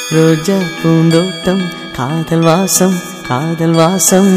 ரோஜா பூந்தோட்டம் காதல் வாசம் காதல் வாசம்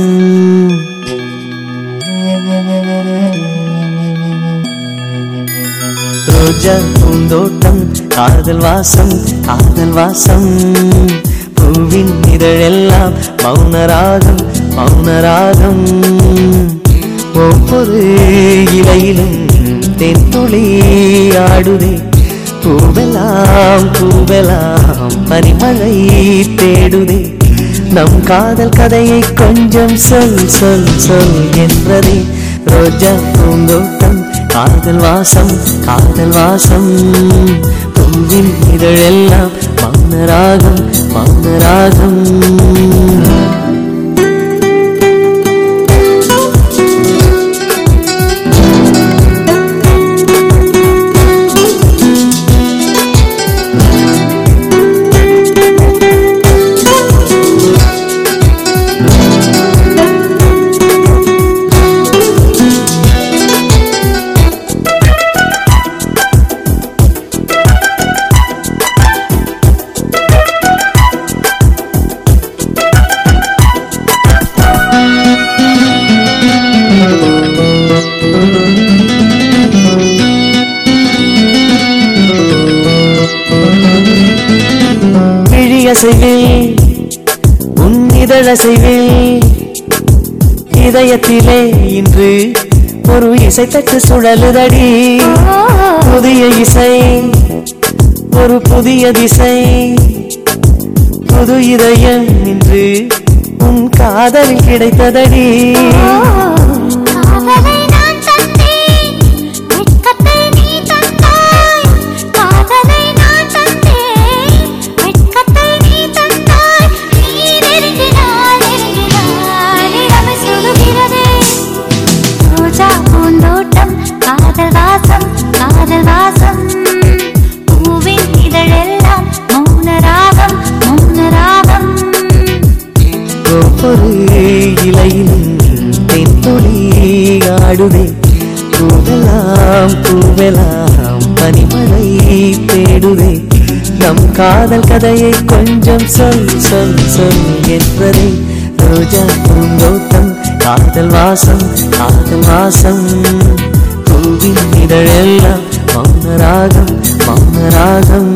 ரோஜா பூந்தோட்டம் காதல் வாசம் காதல் வாசம் பூவின் இதழெல்லாம் மௌனராகம் மௌனராகம் ஒவ்வொரு இலையிலும் தென்துளி ஆடுதே பூவெல்லாம் பூவெல்லாம் பனிமழை தேடுதே நம் காதல் கதையை கொஞ்சம் சொல் சொல் சொல் என்றதே ரோஜா பூந்தோட்டம் காதல் வாசம் காதல் வாசம் பூவின் இதழெல்லாம் மௌனராகம் மௌனராகம் விழியசைவில் உன் இதழசைவில் இதயத்திலே இன்று ஒரு இசைத்தட்டு சுழலுதடி புதிய இசை ஒரு புதிய திசை புது இதயம் இன்று உன் காதலில் கிடைத்ததடி காதலை நான் தந்தேன் வெட்கத்தை நீ தந்தாய் காதலை நான் தந்தேன் வெட்கத்தை நீ தந்தாய் நீ நெருங்கினாய் நெருங்கினாய் இளமை சுடுகிறதே ரோஜா பூந்தோட்டம் காதல் வாசம் காதல் வாசம் பூவின் இதழெல்லாம் மௌன ராகம் மௌன ராகம் ஒவ்வொரு இலையிலும் தென்துளி ஆடுதே பூவெல்லாம் பூவெல்லாம் பனிமழை தேடுதே நம் காதல் கதையை கொஞ்சம் சொல் சொல் சொல் என்பதே ரோஜா பூந்தோட்டம் காதல் வாசம் காதல் வாசம் பூவின் இதழெல்லாம் மௌனராகம் மௌனராகம்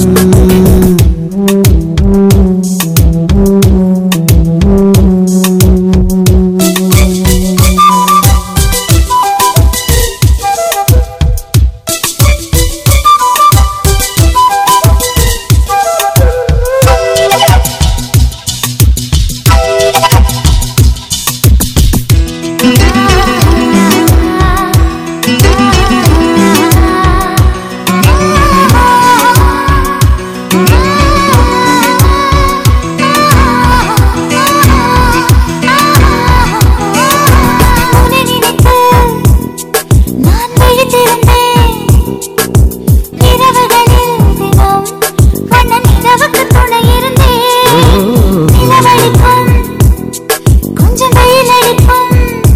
உன்னை நினைத்து நான் விழித்திருந்தேன் இரவுகளில் தினம் கண்ணன் நிலவுக்கு துணை இருந்தேன் நிலவழிக்கும் கொஞ்சம் வெயில் அடிக்கும்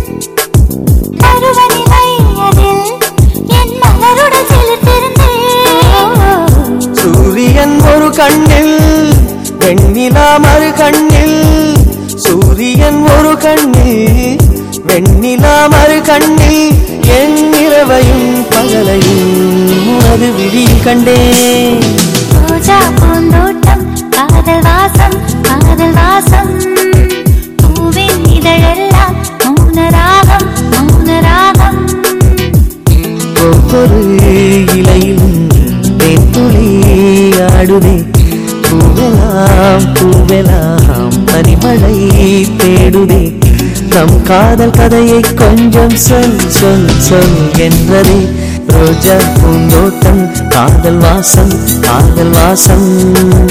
பருவநிலை அதில் என் மலருடன் செலுத்திருந்தேன் சூரியன் ஒரு கண்ணில் வெண்ணிலா மறு கண்ணில் சூரியன் ஒரு கண்ணில் வெண்ணிலா மறு கண்ணில் என் இரவையும் பகலையும் உனது விழியில் கண்டேன் ரோஜா பூந்தோட்டம் காதல் வாசம் காதல் வாசம் பூவின் இதழெல்லாம் மௌன ராகம் மௌன ராகம் ஒவ்வொரு இலையிலும் தென்துளி ஆடுதே பூவெல்லாம் பூவெல்லாம் பனிமழை தேடுதே நம் காதல் கதையை கொஞ்சம் சொல் சொல் சொல் என்றதே ரோஜா பூந்தோட்டம் காதல் வாசம் காதல் வாசம்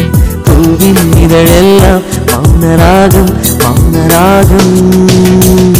பூவின் இதழெல்லாம் மௌனராகம் மௌனராகம்